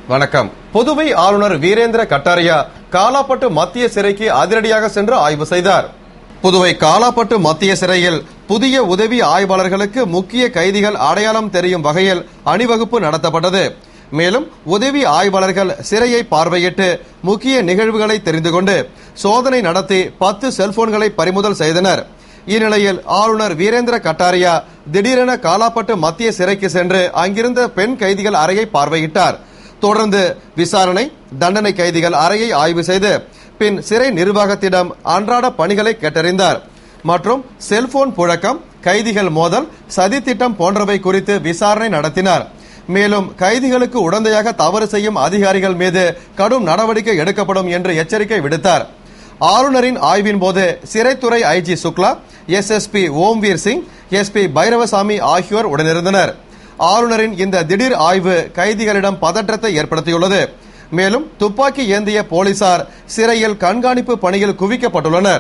வணக்கம் புதுவை ஆளுநர் வீரேந்திர கட்டாரியா காலாப்பட்டு மத்திய சிறைக்கு அதிரடியாக சென்று ஆய்வு செய்தார் புதுவை காலாப்பட்டு மத்திய சிறையில் புதிய உதவி ஆய்வாளர்களுக்கு முக்கிய கைதிகள் அடையாளம் தெரியும் வகையில் அணிவகுப்பு நடத்தப்பட்டது மேலும் உதவி ஆய்வாளர்கள் சிறையை பார்வையிட்டு முக்கிய நிகழ்வுகளை தெரிந்து கொண்டு சோதனை நடத்தி பத்து செல்போன்களை பறிமுதல் செய்தனர் இந்நிலையில் ஆளுநர் வீரேந்திர கட்டாரியா திடீரென காலாப்பட்டு மத்திய சிறைக்கு சென்று அங்கிருந்த பெண் கைதிகள் அறையை பார்வையிட்டார் தொடர்ந்து விசாரணை தண்டனை கைதிகள் அறையை ஆய்வு செய்து பின் சிறை நிர்வாகத்திடம் அன்றாட பணிகளை கேட்டறிந்தார் மற்றும் செல்போன் புழக்கம் கைதிகள் மோதல் சதி திட்டம் போன்றவை குறித்து விசாரணை நடத்தினார் மேலும் கைதிகளுக்கு உடந்தையாக தவறு செய்யும் அதிகாரிகள் மீது கடும் நடவடிக்கை எடுக்கப்படும் என்று எச்சரிக்கை விடுத்தார் ஆளுநரின் ஆய்வின் போது சிறைத்துறை IG Shukla SSP Omveer Singh SP Bhairavasamy ஆகியோர் உடனிருந்தனர் ஆளுநரின் இந்த திடீர் ஆய்வு கைதிகளிடம் பதற்றத்தை ஏற்படுத்தியுள்ளது மேலும் துப்பாக்கி ஏந்திய போலீசார் சிறையில் கண்காணிப்பு பணியில் குவிக்கப்பட்டுள்ளனர்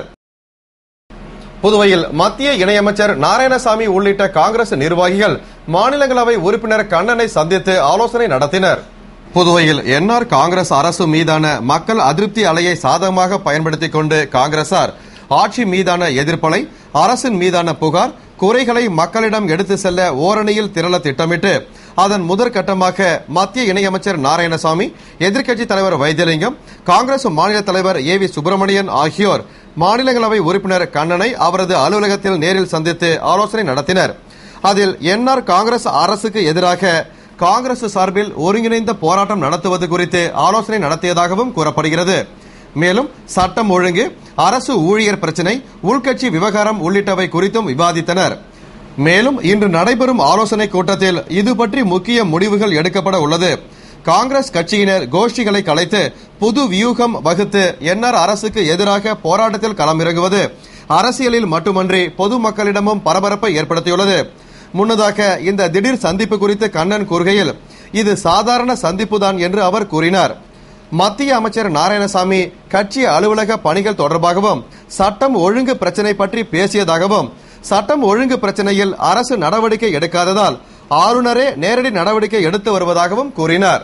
புதுவையில் மத்திய இணையமைச்சர் நாராயணசாமி உள்ளிட்ட காங்கிரஸ் நிர்வாகிகள் மாநிலங்களவை உறுப்பினர் கண்ணனை சந்தித்து ஆலோசனை நடத்தினர் புதுவையில் என்ஆர் காங்கிரஸ் அரசு மீதான மக்கள் அதிருப்தி அலையை சாதகமாக பயன்படுத்திக் கொண்டு காங்கிரசார் ஆட்சி மீதான எதிர்ப்பலை அரசின் மீதான புகார் குறைகளை மக்களிடம் எடுத்து செல்ல ஓரணியில் திரள திட்டமிட்டு அதன் முதற்கட்டமாக மத்திய இணையமைச்சர் நாராயணசாமி எதிர்க்கட்சி தலைவர் வைத்தியலிங்கம் காங்கிரஸ் மாநில தலைவர் ஏ வி சுப்பிரமணியன் ஆகியோர் மாநிலங்களவை உறுப்பினர் கண்ணனை அவரது அலுவலகத்தில் நேரில் சந்தித்து ஆலோசனை நடத்தினர் அதில் என்ஆர் காங்கிரஸ் அரசுக்கு எதிராக காங்கிரஸ் சார்பில் ஒருங்கிணைந்த போராட்டம் நடத்துவது குறித்து ஆலோசனை நடத்தியதாகவும் கூறப்படுகிறது மேலும் சட்டம் ஒழுங்கு அரசு ஊழியர் பிரச்சினை உள்கட்சி விவகாரம் உள்ளிட்டவை குறித்தும் விவாதித்தனர் மேலும் இன்று நடைபெறும் ஆலோசனை கூட்டத்தில் இது பற்றி முக்கிய முடிவுகள் எடுக்கப்பட உள்ளது காங்கிரஸ் கட்சியினர் கோஷ்டிகளை கலைத்து புது வியூகம் வகுத்து என்ஆர் அரசுக்கு எதிராக போராட்டத்தில் களமிறங்குவது அரசியலில் மட்டுமன்றி பொதுமக்களிடமும் பரபரப்பை ஏற்படுத்தியுள்ளது முன்னதாக இந்த திடீர் சந்திப்பு குறித்து கண்ணன் கூறுகையில் இது சாதாரண சந்திப்புதான் என்று அவர் கூறினார் மத்திய அமைச்சர் நாராயணசாமி கட்சி அலுவலக பணிகள் தொடர்பாகவும் சட்டம் ஒழுங்கு பிரச்சினை பற்றி பேசியதாகவும் சட்டம் ஒழுங்கு பிரச்சனையில் அரசு நடவடிக்கை எடுக்காததால் ஆளுநரே நேரடி நடவடிக்கை எடுத்து வருவதாகவும் கூறினார்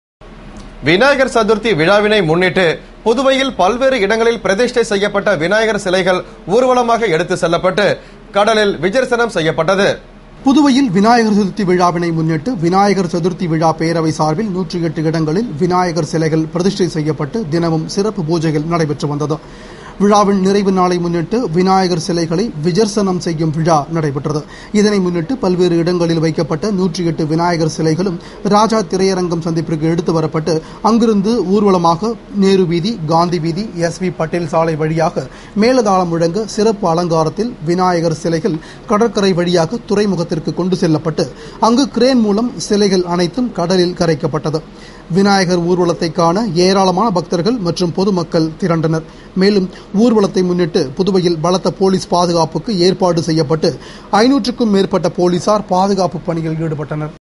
விநாயகர் சதுர்த்தி விழாவினை முன்னிட்டு புதுவையில் பல்வேறு இடங்களில் பிரதிஷ்டை செய்யப்பட்ட விநாயகர் சிலைகள் ஊர்வலமாக எடுத்து செல்லப்பட்டு கடலில் விஜர்சனம் செய்யப்பட்டது புதுவையில் விநாயகர் சதுர்த்தி விழாவினை முன்னிட்டு விநாயகர் சதுர்த்தி விழா பேரவை சார்பில் நூற்றி எட்டு இடங்களில் விநாயகர் சிலைகள் பிரதிஷ்டை செய்யப்பட்டு தினமும் சிறப்பு பூஜைகள் நடைபெற்று வந்தது விழாவின் நிறைவு நாளை முன்னிட்டு விநாயகர் சிலைகளை விஜர்சனம் செய்யும் விழா நடைபெற்றது இதனை முன்னிட்டு பல்வேறு இடங்களில் வைக்கப்பட்ட நூற்றி எட்டு விநாயகர் சிலைகளும் ராஜா திரையரங்கம் சந்திப்பிற்கு எடுத்து வரப்பட்டு அங்கிருந்து ஊர்வலமாக நேரு வீதி காந்தி வீதி எஸ் வி பட்டேல் சாலை வழியாக மேலதாளம் முழங்க சிறப்பு அலங்காரத்தில் விநாயகர் சிலைகள் கடற்கரை வழியாக துறைமுகத்திற்கு கொண்டு செல்லப்பட்டு அங்கு கிரேன் மூலம் சிலைகள் அனைத்தும் கடலில் கரைக்கப்பட்டது விநாயகர் ஊர்வலத்தை காண ஏராளமான பக்தர்கள் மற்றும் பொதுமக்கள் திரண்டனர் மேலும் ஊர்வலத்தை முன்னிட்டு புதுவையில் பலத்த போலீஸ் பாதுகாப்புக்கு ஏற்பாடு செய்யப்பட்டு ஐநூற்றுக்கும் மேற்பட்ட போலீசார் பாதுகாப்பு பணியில் ஈடுபட்டனர்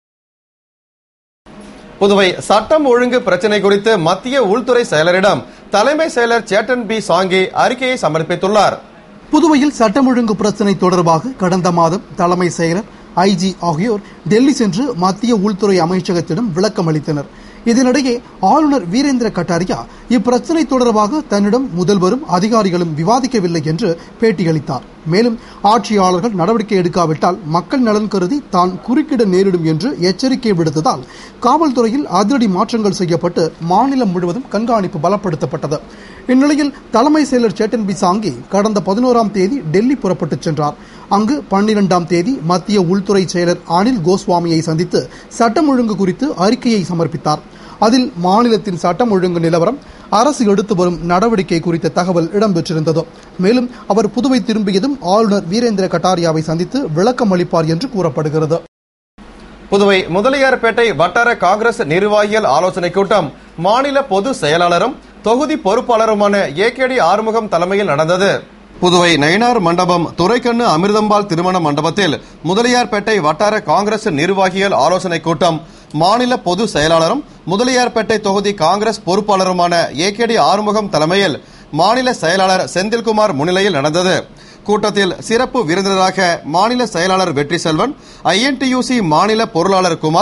புதுவை சட்டம் ஒழுங்கு பிரச்சினை குறித்து மத்திய உள்துறை செயலரிடம் தலைமை செயலர் சேட்டன் பி சாங்கி அறிக்கையை சமர்ப்பித்துள்ளார் புதுவையில் சட்டம் ஒழுங்கு பிரச்சினை தொடர்பாக கடந்த மாதம் தலைமை செயலர் ஐஜி ஆகியோர் டெல்லி சென்று மத்திய உள்துறை அமைச்சகத்திடம் விளக்கம் அளித்தனர் இதனிடையே ஆளுநர் வீரேந்திர கட்டாரியா இப்பிரச்சினை தொடர்பாக தன்னிடம் முதல்வரும் அதிகாரிகளும் விவாதிக்கவில்லை என்று பேட்டியளித்தார் மேலும் ஆட்சியாளர்கள் நடவடிக்கை எடுக்காவிட்டால் மக்கள் நலன் கருதி தான் குறுக்கிட நேரிடும் என்று எச்சரிக்கை விடுத்ததால் காவல்துறையில் அதிரடி மாற்றங்கள் செய்யப்பட்டு மாநிலம் முழுவதும் கண்காணிப்பு பலப்படுத்தப்பட்டது இந்நிலையில் தலைமை செயலர் சேட்டன் பி சாங்கி கடந்த பதினோராம் தேதி டெல்லி புறப்பட்டுச் சென்றார் அங்கு பன்னிரெண்டாம் தேதி மத்திய உள்துறை செயலர் அனில் கோஸ்வாமியை சந்தித்து சட்டம் ஒழுங்கு குறித்து அறிக்கையை சமர்ப்பித்தார் அதில் மாநிலத்தின் சட்டம் ஒழுங்கு நிலவரம் அரசு எடுத்து வரும் நடவடிக்கை குறித்த தகவல் இடம்பெற்றிருந்தது மேலும் அவர் புதுவை திரும்பியதும் ஆளுநர் வீரேந்திர கட்டாரியாவை சந்தித்து விளக்கம் அளிப்பார் என்று கூறப்படுகிறது புதுவை முதலியார்பேட்டை வட்டார காங்கிரஸ் நிர்வாகிகள் ஆலோசனை கூட்டம் மாநில பொது செயலாளரும் தொகுதி பொறுப்பாளருமான ஏ கே டி ஆறுமுகம் தலைமையில் நடந்தது புதுவை நயினார் மண்டபம் துரைக்கண்ணு அமிர்தம்பாள் திருமண மண்டபத்தில் முதலியார்பேட்டை வட்டார காங்கிரஸ் நிர்வாகிகள் ஆலோசனை கூட்டம் மாநில பொது செயலாளரும் முதலியார்பேட்டை தொகுதி காங்கிரஸ் பொறுப்பாளருமான ஏ கே டி ஆறுமுகம் தலைமையில் மாநில செயலாளர் செந்தில்குமார் முன்னிலையில் நடந்தது கூட்டத்தில் சிறப்பு விருந்தினராக மாநில செயலாளர் வெற்றி செல்வன் ஐஎன்டியூசி மாநில பொருளாளர் குமார்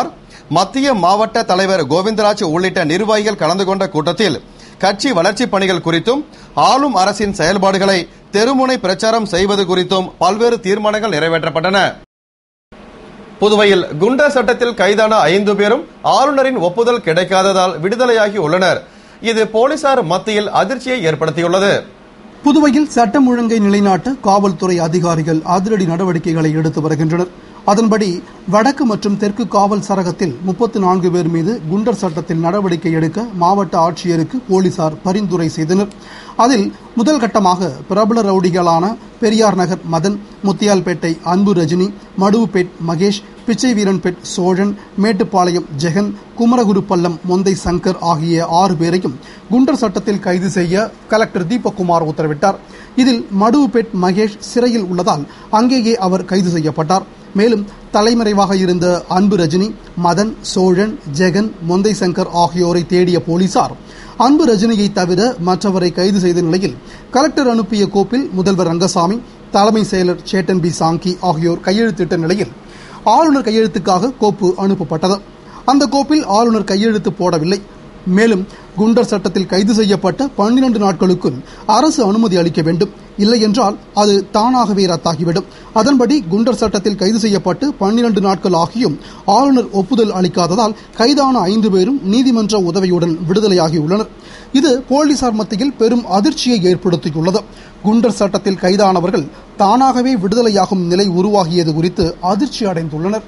மத்திய மாவட்ட தலைவர் கோவிந்தராஜ் உள்ளிட்ட நிர்வாகிகள் கலந்து கொண்ட கூட்டத்தில் கட்சி வளர்ச்சிப் பணிகள் குறித்தும் ஆளும் அரசின் செயல்பாடுகளை தெருமுனை பிரச்சாரம் செய்வது குறித்தும் பல்வேறு தீர்மானங்கள் நிறைவேற்றப்பட்டன புதுவையில் குண்டர் சட்டத்தில் கைதான ஐந்து பேரும் ஆளுநரின் ஒப்புதல் கிடைக்காததால் விடுதலையாகி உள்ளனர் இது போலீசார் மத்தியில் அதிர்ச்சியை ஏற்படுத்தியுள்ளது புதுவையில் சட்டம் ஒழுங்கை நிலைநாட்ட காவல்துறை அதிகாரிகள் அதிரடி நடவடிக்கைகளை எடுத்து வருகின்றனர் அதன்படி வடக்கு மற்றும் தெற்கு காவல் சரகத்தில் முப்பத்தி நான்கு பேர் மீது குண்டர் சட்டத்தில் நடவடிக்கை எடுக்க மாவட்ட ஆட்சியருக்கு போலீசார் பரிந்துரை செய்தனர் அதில் முதல் கட்டமாக பிரபல ரவுடிகளான பெரியார் நகர் மதன் முத்தியால்பேட்டை அன்பு ரஜினி மடுவுப்பேட் மகேஷ் பிச்சை வீரன்பேட் சோழன் மேட்டுப்பாளையம் ஜெகன் குமரகுருப்பள்ளம் மொந்தை சங்கர் ஆகிய ஆறு பேரையும் குண்டர் சட்டத்தில் கைது செய்ய கலெக்டர் தீபக்குமார் உத்தரவிட்டார் இதில் மடுவுப்பேட் மகேஷ் சிறையில் உள்ளதால் அங்கேயே அவர் கைது செய்யப்பட்டார் மேலும் தலைமறைவாக இருந்த அன்பு ரஜினி மதன் சோழன் ஜெகன் மொந்தை சங்கர் ஆகியோரை தேடிய போலீசார் அன்பு ரஜினியை தவிர மற்றவரை கைது செய்த நிலையில் கலெக்டர் அனுப்பிய கோப்பில் முதல்வர் ரங்கசாமி தலைமை செயலர் சேட்டன் பி சாங்கி ஆகியோர் கையெழுத்திட்ட நிலையில் ஆளுநர் கையெழுத்துக்காக கோப்பு அனுப்பப்பட்டது அந்த கோப்பில் ஆளுநர் கையெழுத்து போடவில்லை மேலும் குண்டர் சட்டத்தில் கைது செய்யப்பட்ட பன்னிரண்டு நாட்களுக்குள் அரசு அனுமதி அளிக்க வேண்டும் இல்லை என்றால் அது தானாகவே ரத்தாகிவிடும் அதன்படி குண்டர் சட்டத்தில் கைது செய்யப்பட்டு பன்னிரண்டு நாட்கள் ஆகியும் ஆளுநர் ஒப்புதல் அளிக்காததால் கைதான ஐந்து பேரும் நீதிமன்ற உதவியுடன் விடுதலையாகியுள்ளனர் இது போலீசார் மத்தியில் பெரும் அதிர்ச்சியை ஏற்படுத்தியுள்ளது குண்டர் சட்டத்தில் கைதானவர்கள் தானாகவே விடுதலையாகும் நிலை உருவாகியது குறித்து அதிர்ச்சி அடைந்துள்ளனர்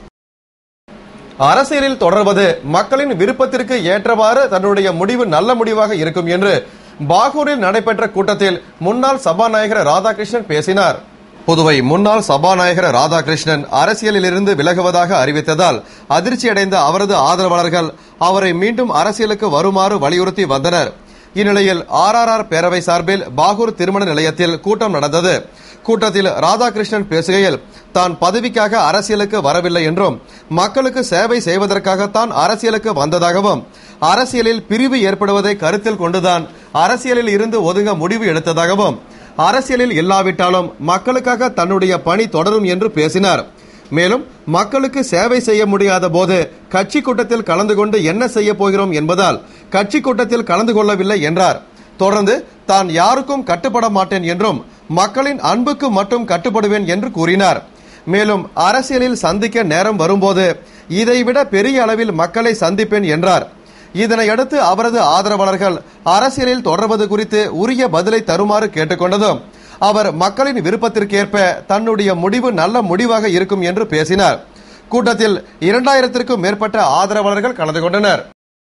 அரசியலில் தொடர்வது மக்களின் விருப்பத்திற்கு ஏற்றவாறு தன்னுடைய முடிவு நல்ல முடிவாக இருக்கும் என்று பாகூரில் நடைபெற்ற கூட்டத்தில் முன்னாள் சபாநாயகர் ராதாகிருஷ்ணன் பேசினார் புதுவை முன்னாள் சபாநாயகர் ராதாகிருஷ்ணன் அரசியலிலிருந்து விலகுவதாக அறிவித்ததால் அதிர்ச்சியடைந்த அவரது ஆதரவாளர்கள் அவரை மீண்டும் அரசியலுக்கு வருமாறு வலியுறுத்தி வந்தனர் இந்நிலையில் ஆர்ஆர்ஆர் பேரவை சார்பில் பாகூர் திருமண நிலையத்தில் கூட்டம் நடந்தது கூட்டத்தில் ராதாகிருஷ்ணன் பேசுகையில் தான் பதவிக்காக அரசியலுக்கு வரவில்லை என்றும் மக்களுக்கு சேவை செய்வதற்காகத்தான் அரசியலுக்கு வந்ததாகவும் அரசியலில் பிரிவு ஏற்படுவதை கருத்தில் கொண்டுதான் அரசியலில் இருந்து ஒதுங்க முடிவு எடுத்ததாகவும் அரசியலில் இல்லாவிட்டாலும் மக்களுக்காக தன்னுடைய பணி தொடரும் என்று பேசினார் மேலும் மக்களுக்கு சேவை செய்ய முடியாத போது கட்சி கூட்டத்தில் கலந்து கொண்டு என்ன செய்ய போகிறோம் என்பதால் கட்சி கூட்டத்தில் கலந்து கொள்ளவில்லை என்றார் தொடர்ந்து தான் யாருக்கும் கட்டுப்பட மாட்டேன் என்றும் மக்களின் அன்புக்கு மட்டும் கட்டுப்படுவேன் என்று கூறினார் மேலும் அரசியலில் சந்திக்க நேரம் வரும்போது இதைவிட பெரிய அளவில் மக்களை சந்திப்பேன் என்றார் இதனையடுத்து அவரது ஆதரவாளர்கள் அரசியலில் தொடர்வது குறித்து உரிய பதிலை தருமாறு கேட்டுக்கொண்டதும் அவர் மக்களின் விருப்பத்திற்கேற்ப தன்னுடைய முடிவு நல்ல முடிவாக இருக்கும் என்று பேசினார் கூட்டத்தில் இரண்டாயிரத்திற்கும் மேற்பட்ட ஆதரவாளர்கள் கலந்து கொண்டனர்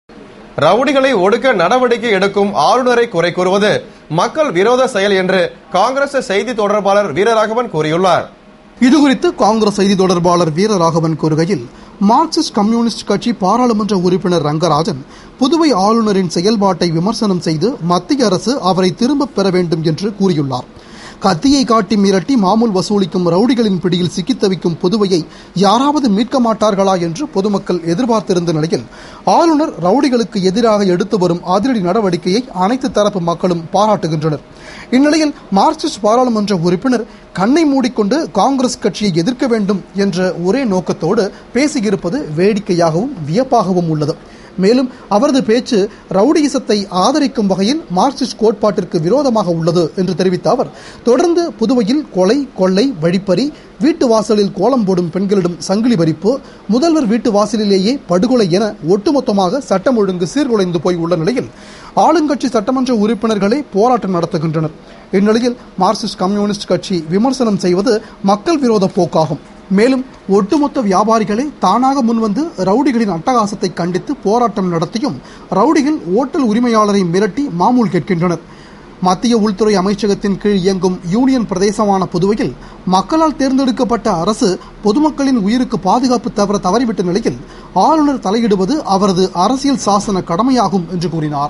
ரவுடிகளை ஒடுக்க நடவடிக்கை எடுக்கும் ஆளுநரை குறை கூறுவது மக்கள் விரோத செயல் என்று காங்கிரஸ் செய்தி தொடர்பாளர் வீரராகவன் கூறியுள்ளார் இதுகுறித்து காங்கிரஸ் செய்தி தொடர்பாளர் வீரராகவன் கூறுகையில் மார்க்சிஸ்ட் கம்யூனிஸ்ட் கட்சி பாராளுமன்ற உறுப்பினர் ரங்கராஜன் புதுவை ஆளுநரின் செயல்பாட்டை விமர்சனம் செய்து மத்திய அரசு அவரை திரும்பப் பெற வேண்டும் என்று கூறியுள்ளார் கத்தியை காட்டி மிரட்டி மாமூல் வசூலிக்கும் ரவுடிகளின் பிடியில் சிக்கித் தவிக்கும் புதுவையை யாராவது மீட்க மாட்டார்களா என்று பொதுமக்கள் எதிர்பார்த்திருந்த நிலையில் ஆளுநர் ரவுடிகளுக்கு எதிராக எடுத்து வரும் அதிரடி நடவடிக்கையை அனைத்து தரப்பு மக்களும் பாராட்டுகின்றனர் இந்நிலையில் மார்க்சிஸ்ட் பாராளுமன்ற உறுப்பினர் கண்ணை மூடிக்கொண்டு காங்கிரஸ் கட்சியை எதிர்க்க வேண்டும் என்ற ஒரே நோக்கத்தோடு பேசியிருப்பது வேடிக்கையாகவும் வியப்பாகவும் உள்ளது மேலும் அவரது பேச்சு ரவுடியிசத்தை ஆதரிக்கும் வகையில் மார்க்சிஸ்ட் கோட்பாட்டிற்கு விரோதமாக உள்ளது என்று தெரிவித்த அவர் தொடர்ந்து புதுவையில் கொலை கொள்ளை வழிப்பறி வீட்டு வாசலில் கோலம் போடும் பெண்களிடம் சங்கிலி பறிப்பு முதல்வர் வீட்டு வாசலிலேயே படுகொலை என ஒட்டுமொத்தமாக சட்டம் ஒழுங்கு சீர்குலைந்து போய் உள்ள நிலையில் ஆளுங்கட்சி சட்டமன்ற உறுப்பினர்களே போராட்டம் நடத்துகின்றனர் இந்நிலையில் மார்க்சிஸ்ட் கம்யூனிஸ்ட் கட்சி விமர்சனம் செய்வது மக்கள் விரோத போக்காகும் மேலும் ஒட்டுமொத்த வியாபாரிகளே தானாக முன்வந்து ரவுடிகளின் அட்டகாசத்தை கண்டித்து போராட்டம் நடத்தியும் ரவுடிகள் ஓட்டல் உரிமையாளரை மிரட்டி மாமூல் கேட்கின்றனர் மத்திய உள்துறை அமைச்சகத்தின் கீழ் இயங்கும் யூனியன் பிரதேசமான புதுவையில் மக்களால் தேர்ந்தெடுக்கப்பட்ட அரசு பொதுமக்களின் உயிருக்கு பாதுகாப்பு தவிர தவறிவிட்ட நிலையில் ஆளுநர் தலையிடுவது அவரது அரசியல் சாசன கடமையாகும் என்று கூறினார்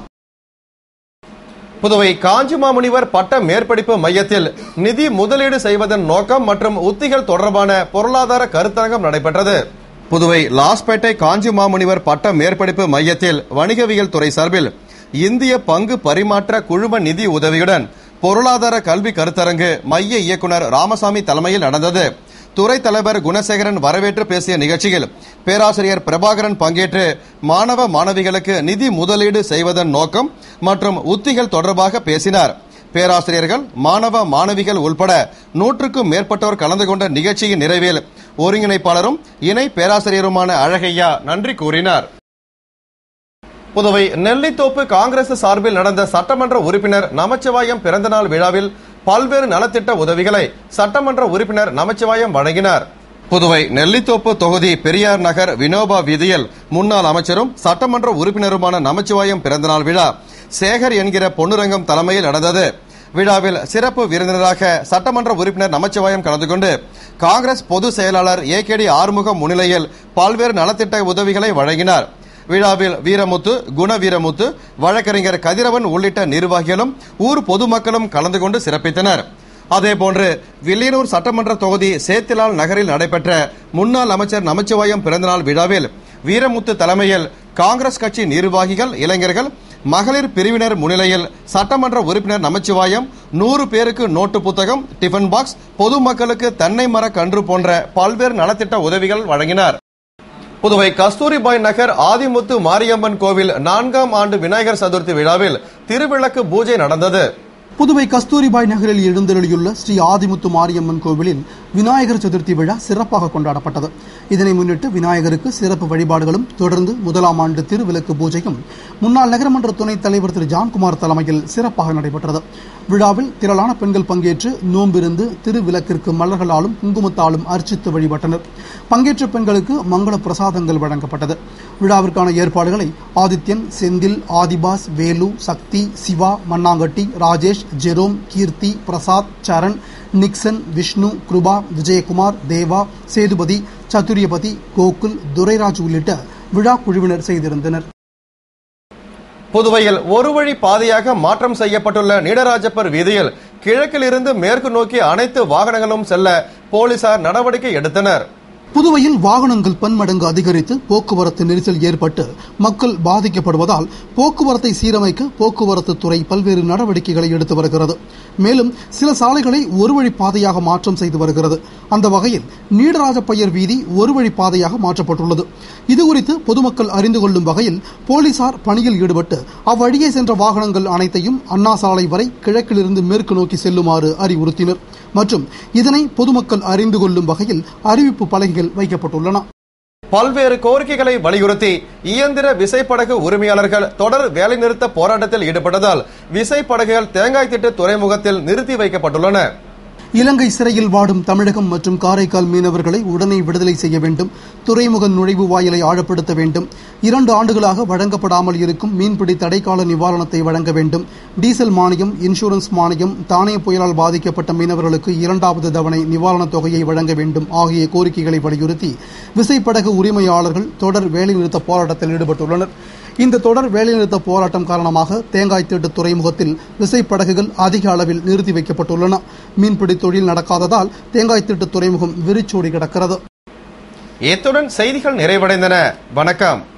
புதுவை காஞ்சி மாமுனிவர் பட்ட மேற்படிப்பு மையத்தில் நிதி முதலீடு செய்வதன் நோக்கம் மற்றும் உத்திகள் தொடர்பான பொருளாதார கருத்தரங்கம் நடைபெற்றது புதுவை லாஸ்பேட்டை காஞ்சி மாமுனிவர் பட்ட மேற்படிப்பு மையத்தில் வணிகவியல் துறை சார்பில் இந்திய பங்கு பரிமாற்ற குழும நிதி உதவியுடன் பொருளாதார கல்வி கருத்தரங்கு மைய இயக்குனர் ராமசாமி தலைமையில் நடந்தது துறை தலைவர் குணசேகரன் வரவேற்று பேசிய நிகழ்ச்சியில் பேராசிரியர் பிரபாகரன் பங்கேற்று மாணவ மாணவிகளுக்கு நிதி முதலீடு செய்வதன் நோக்கம் மற்றும் உத்திகள் தொடர்பாக பேசினார் பேராசிரியர்கள் மாணவ மாணவிகள் உள்பட நூற்றுக்கும் மேற்பட்டோர் கலந்து கொண்ட நிகழ்ச்சியின் நிறைவில் ஒருங்கிணைப்பாளரும் இணை பேராசிரியருமான அழகையா நன்றி கூறினார் புதுவை நெல்லித்தோப்பு காங்கிரஸ் சார்பில் நடந்த சட்டமன்ற உறுப்பினர் நமச்சிவாயம் பிறந்தநாள் விழாவில் பல்வேறு நலத்திட்ட உதவிகளை சட்டமன்ற உறுப்பினர் நமச்சிவாயம் வழங்கினார் புதுவை நெல்லித்தோப்பு தொகுதி பெரியார் நகர் வினோபா வீதியில் முன்னாள் அமைச்சரும் சட்டமன்ற உறுப்பினருமான நமச்சிவாயம் பிறந்தநாள் விழா சேகர் என்கிற பொன்னுரங்கம் தலைமையில் நடந்தது விழாவில் சிறப்பு விருந்தினராக சட்டமன்ற உறுப்பினர் நமச்சிவாயம் கலந்து கொண்டு காங்கிரஸ் பொதுச் செயலாளர் ஏ கே டி ஆறுமுகம் முன்னிலையில் பல்வேறு நலத்திட்ட உதவிகளை வழங்கினார் விழாவில் வீரமுத்து குண வீரமுத்து வழக்கறிஞர் கதிரவன் உள்ளிட்ட நிர்வாகிகளும் ஊர் பொதுமக்களும் கலந்து கொண்டு சிறப்பித்தனர் அதேபோன்று வில்லியனூர் சட்டமன்ற தொகுதி சேத்திலால் நகரில் நடைபெற்ற முன்னாள் அமைச்சர் நமச்சிவாயம் பிறந்தநாள் விழாவில் வீரமுத்து தலைமையில் காங்கிரஸ் கட்சி நிர்வாகிகள் இளைஞர்கள் மகளிர் பிரிவினர் முன்னிலையில் சட்டமன்ற உறுப்பினர் நமச்சிவாயம் நூறு பேருக்கு நோட்டு புத்தகம் டிஃபன் பாக்ஸ் பொதுமக்களுக்கு தென்னை மர கன்று போன்ற பல்வேறு நலத்திட்ட உதவிகள் வழங்கினார் புதுவை கஸ்தூரிபாய் நகர் ஆதிமுத்து மாரியம்மன் கோவில் நான்காம் ஆண்டு விநாயகர் சதுர்த்தி விழாவில் திருவிளக்கு பூஜை நடந்தது புதுவை கஸ்தூரிபாய் நகரில் எழுந்தருளியுள்ள ஸ்ரீ ஆதிமுத்து மாரியம்மன் கோவிலில் விநாயகர் சதுர்த்தி விழா சிறப்பாக கொண்டாடப்பட்டது இதனை முன்னிட்டு விநாயகருக்கு சிறப்பு வழிபாடுகளும் தொடர்ந்து முதலாம் ஆண்டு திருவிளக்கு பூஜையும் முன்னாள் நகரமன்ற துணைத் தலைவர் திரு ஜான்குமார் தலைமையில் சிறப்பாக நடைபெற்றது விழாவில் திரளான பெண்கள் பங்கேற்று நோம்பிருந்து திருவிளக்கிற்கு மலர்களாலும் குங்குமத்தாலும் அர்ச்சித்து வழிபட்டனர் பங்கேற்ற பெண்களுக்கு மங்கள பிரசாதங்கள் வழங்கப்பட்டது விழாவிற்கான ஏற்பாடுகளை ஆதித்யன் செந்தில் ஆதிபாஸ் வேலு சக்தி சிவா மண்ணாங்கட்டி ராஜேஷ் ஜெரோம் கீர்த்தி பிரசாத் சரண் நிக்சன் விஷ்ணு கிருபா விஜயகுமார் தேவா சேதுபதி சதுரியபதி கோகுல் துரைராஜ் உள்ளிட்ட விழா குழுவினர் செய்திருந்தனர் புதுவையில் ஒரு வழி பாதையாக மாற்றம் செய்யப்பட்டுள்ள நீடராஜப்பர் வீதியில் கிழக்கிலிருந்து மேற்கு நோக்கி அனைத்து வாகனங்களும் செல்ல போலீசார் நடவடிக்கை எடுத்தனர் புதுவையில் வாகனங்கள் பன்மடங்கு அதிகரித்து போக்குவரத்து நெரிசல் ஏற்பட்டு மக்கள் பாதிக்கப்படுவதால் போக்குவரத்தை சீரமைக்க போக்குவரத்து துறை பல்வேறு நடவடிக்கைகளை எடுத்து வருகிறது மேலும் சில சாலைகளை ஒரு வழி பாதையாக மாற்றம் செய்து வருகிறது அந்த வகையில் நீடராஜப்பையர் வீதி ஒரு வழி பாதையாக மாற்றப்பட்டுள்ளது இதுகுறித்து பொதுமக்கள் அறிந்து கொள்ளும் வகையில் போலீசார் பணியில் ஈடுபட்டு அவ்வழியே சென்ற வாகனங்கள் அனைத்தையும் அண்ணா சாலை வரை கிழக்கிலிருந்து மேற்கு நோக்கி செல்லுமாறு அறிவுறுத்தினர் மற்றும் இதனை பொதுமக்கள் அறிந்து கொள்ளும் வகையில் அறிவிப்பு பலகைகள் வைக்கப்பட்டுள்ளன பல்வேறு கோரிக்கைகளை வலியுறுத்தி இயந்திர விசைப்படகு உரிமையாளர்கள் தொடர் வேலைநிறுத்த போராட்டத்தில் ஈடுபட்டதால் விசைப்படகுகள் தேங்காய் திட்டு துறைமுகத்தில் நிறுத்தி வைக்கப்பட்டுள்ளன இலங்கை சிறையில் வாடும் தமிழகம் மற்றும் காரைக்கால் மீனவர்களை உடனே விடுதலை செய்ய வேண்டும் துறைமுக நுழைவு வாயிலை ஆழப்படுத்த வேண்டும் இரண்டு ஆண்டுகளாக வழங்கப்படாமல் இருக்கும் மீன்பிடி தடைக்கால நிவாரணத்தை வழங்க வேண்டும் டீசல் மானியம் இன்சூரன்ஸ் மானியம் தானே புயலால் பாதிக்கப்பட்ட மீனவர்களுக்கு இரண்டாவது தவணை நிவாரணத் தொகையை வழங்க வேண்டும் ஆகிய கோரிக்கைகளை வலியுறுத்தி விசைப்படகு உரிமையாளர்கள் தொடர் வேலைநிறுத்த போராட்டத்தில் ஈடுபட்டுள்ளனர் இந்த தொடர் வேலைநிறுத்த போராட்டம் காரணமாக தேங்காய் திட்டு துறைமுகத்தில் விசைப்படகுகள் அதிக அளவில் நிறுத்தி வைக்கப்பட்டுள்ளன மீன்பிடி தொழில் நடக்காததால் தேங்காய் திட்டு துறைமுகம் விரிச்சோடி கிடக்கிறது இத்துடன் செய்திகள் நிறைவடைந்தன வணக்கம்